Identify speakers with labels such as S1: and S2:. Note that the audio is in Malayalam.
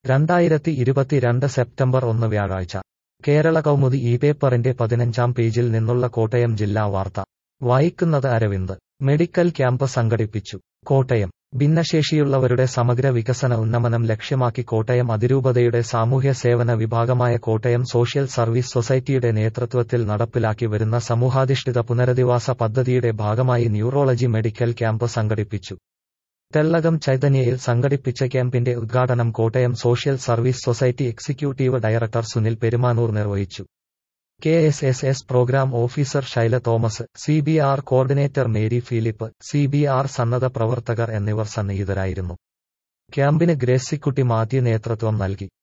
S1: രണ്ടായിരത്തി ഇരുപത്തിരണ്ട് സെപ്റ്റംബർ ഒന്ന് വ്യാഴാഴ്ച കേരള കൗമുദി ഈ പേപ്പറിന്റെ പതിനഞ്ചാം പേജിൽ നിന്നുള്ള കോട്ടയം ജില്ലാ വാർത്ത വായിക്കുന്നത് അരവിന്ദ് മെഡിക്കൽ ക്യാമ്പ് സംഘടിപ്പിച്ചു കോട്ടയം ഭിന്നശേഷിയുള്ളവരുടെ സമഗ്ര വികസന ഉന്നമനം ലക്ഷ്യമാക്കി കോട്ടയം അതിരൂപതയുടെ സാമൂഹ്യ സേവന വിഭാഗമായ കോട്ടയം സോഷ്യൽ സർവീസ് സൊസൈറ്റിയുടെ നേതൃത്വത്തിൽ നടപ്പിലാക്കി വരുന്ന സമൂഹാധിഷ്ഠിത പുനരധിവാസ പദ്ധതിയുടെ ഭാഗമായി ന്യൂറോളജി മെഡിക്കൽ ക്യാമ്പ് സംഘടിപ്പിച്ചു തെള്ളകം ചൈതന്യയിൽ സംഘടിപ്പിച്ച ക്യാമ്പിന്റെ ഉദ്ഘാടനം Kottayam social service society executive director Sunil Perumanoor നിർവഹിച്ചു K S S S programme officer Shaila Thomas C B R coordinator Mary Philip C B R സന്നദ്ധ പ്രവർത്തകർ എന്നിവർ സന്നിഹിതരായിരുന്നു ക്യാമ്പിന് ഗ്രേസിക്കുട്ടി മാത്യു നേതൃത്വം നൽകി